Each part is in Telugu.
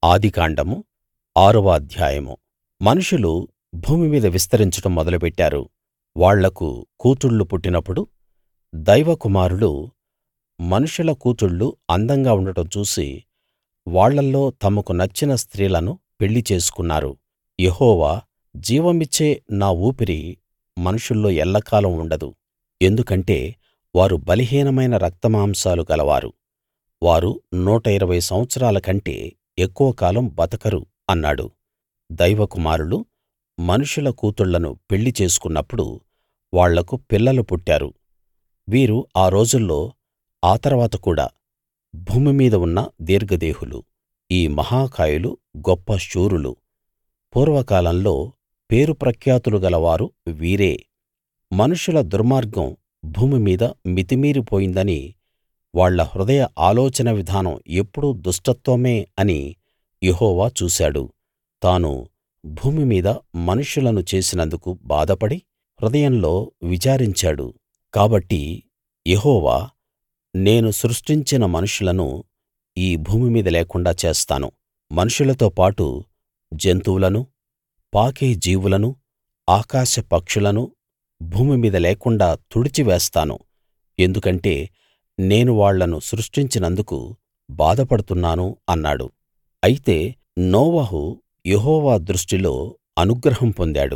ఆదికాండము ఆరవ అధ్యాయము మనుషులు భూమి మీద విస్తరించడం మొదలు పెట్టారు వాళ్లకు కూతుళ్ళు పుట్టినప్పుడు దైవ కుమారులు మనుషుల కూతుళ్ళు అందంగా ఉండడం చూసి వాళ్ళల్లో తమకు నచ్చిన స్త్రీలను పెళ్లి చేసుకున్నారు యెహోవా జీవమిచ్చే నా ఊపిరి మనుషుల్లో ఎల్లకాలం ఉండదు ఎందుకంటే వారు బలహీనమైన రక్తమాంసాలు గలవారు వారు నూట ఇరవై సంవత్సరాల కంటే ఎక్కువ కాలం బతకరు అన్నాడు దైవ కుమారులు మనుషుల కూతుళ్ళను పెళ్లి చేసుకున్నప్పుడు వాళ్లకు పిల్లలు పుట్టారు వీరు ఆ రోజుల్లో ఆ తరవాత కూడా భూమి మీద ఉన్న దీర్ఘదేహులు ఈ మహాకాయులు గొప్ప శూరులు పూర్వకాలంలో పేరు ప్రఖ్యాతులు గలవారు వీరే మనుషుల దుర్మార్గం భూమి మీద మితిమీరి పోయిందని వాళ్ళ హృదయ ఆలోచన విధానం ఎప్పుడూ దుష్టత్వమే అని యెహోవా చూశాడు తాను భూమి మీద మనుష్యులను చేసినందుకు బాధపడి హృదయంలో విచారించాడు కాబట్టి యెహోవా నేను సృష్టించిన మనుషులను ఈ భూమి మీద లేకుండా చేస్తాను మనుషులతో పాటు జంతువులనూ పాకే జీవులనూ ఆకాశ పక్షులనూ భూమి మీద లేకుండా తుడిచి వేస్తాను ఎందుకంటే నేను వాళ్ళను సృష్టించినందుకు బాధపడుతున్నాను అన్నాడు అయితే నోవహు యెహోవా దృష్టిలో అనుగ్రహం పొందాడు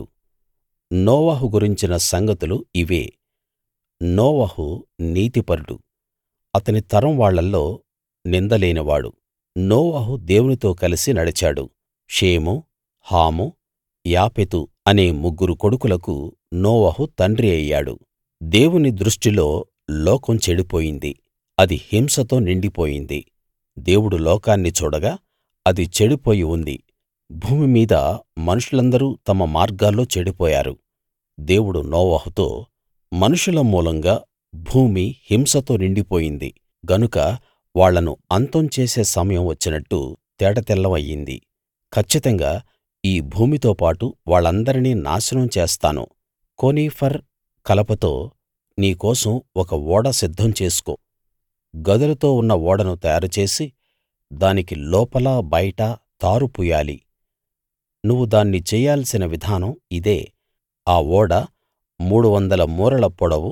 నోవహు గురించిన సంగతులు ఇవే నోవహు నీతిపరుడు అతని తరం వాళ్ళల్లో నింద లేనివాడు నోవహు దేవునితో కలిసి నడిచాడు షేము హాము యాపెతు అనే ముగ్గురు కొడుకులకు నోవహు తండ్రి అయ్యాడు దేవుని దృష్టిలో లోకం చెడిపోయింది అది హింసతో నిండిపోయింది దేవుడు లోకాన్ని చూడగా అది చెడిపోయి ఉంది భూమి మీద మనుషులందరూ తమ మార్గాల్లో చెడిపోయారు దేవుడు నోవహుతో మనుషుల మూలంగా భూమి హింసతో నిండిపోయింది గనుక వాళ్ళను అంతం చేసే సమయం వచ్చినట్టు తేటతెల్లం అయ్యింది కచ్చితంగా ఈ భూమితో పాటు వాళ్ళందరినీ నాశనం చేస్తాను కోనిఫర్ కలపతో నీ కోసం ఒక ఓడ సిద్ధం చేసుకో గదులతో ఉన్న ఓడను తయారుచేసి దానికి లోపలా బయటా తారు పూయాలి నువ్వు దాన్ని చెయ్యాల్సిన విధానం ఇదే ఆ ఓడ మూడు వందల మూరల పొడవు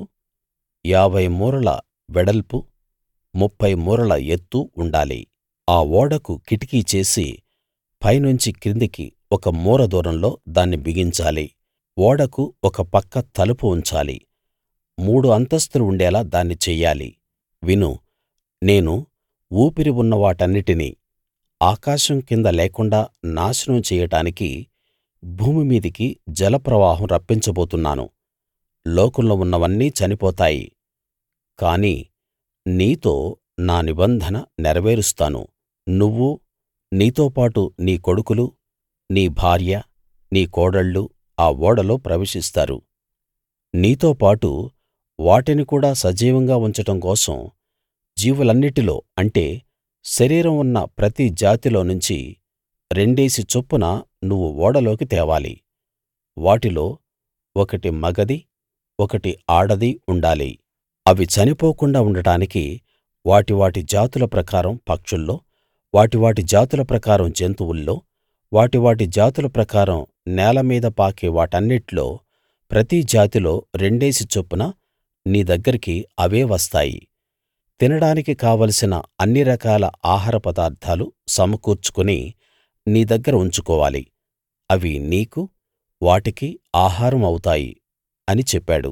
ఏభై మూరల వెడల్పు ముప్ఫై మూరల ఎత్తు ఉండాలి ఆ ఓడకు కిటికీ చేసి పైనుంచి కిందికి ఒక మూర దూరంలో దాన్ని బిగించాలి ఓడకు ఒక పక్క తలుపు ఉంచాలి మూడు అంతస్తులు ఉండేలా దాన్ని చెయ్యాలి విను నేను ఊపిరి ఉన్న వాటన్నిటినీ ఆకాశం కింద లేకుండా నాశనం చెయ్యడానికి భూమి మీదికి జలప్రవాహం రప్పించబోతున్నాను లోకంలో ఉన్నవన్నీ చనిపోతాయి కానీ నీతో నా నిబంధన నెరవేరుస్తాను నువ్వూ నీతోపాటు నీ కొడుకులు నీ భార్య నీ కోడళ్ళు ఆ ఓడలో ప్రవేశిస్తారు నీతో పాటు వాటిని కూడా సజీవంగా ఉంచడం కోసం జీవులన్నిటిలో అంటే శరీరం ఉన్న ప్రతి జాతిలో నుంచి రెండేసి చొప్పున నువ్వు ఓడలోకి తేవాలి వాటిలో ఒకటి మగది ఒకటి ఆడది ఉండాలి అవి చనిపోకుండా ఉండటానికి వాటి వాటి జాతుల ప్రకారం పక్షుల్లో వాటి వాటి జాతుల ప్రకారం జంతువుల్లో వాటి వాటి జాతుల ప్రకారం నేల మీద పాకే వాటన్నిట్లో ప్రతి జాతిలో రెండేసి చొప్పున నీ దగ్గరికి అవే వస్తాయి తినడానికి కావలసిన అన్ని రకాల ఆహార పదార్థాలు సమకూర్చుకుని నీ దగ్గర ఉంచుకోవాలి అవి నీకు వాటికి ఆహారం అవుతాయి అని చెప్పాడు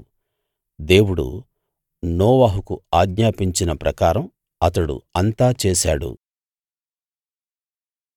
దేవుడు నోవహుకు ఆజ్ఞాపించిన ప్రకారం అతడు అంతా చేశాడు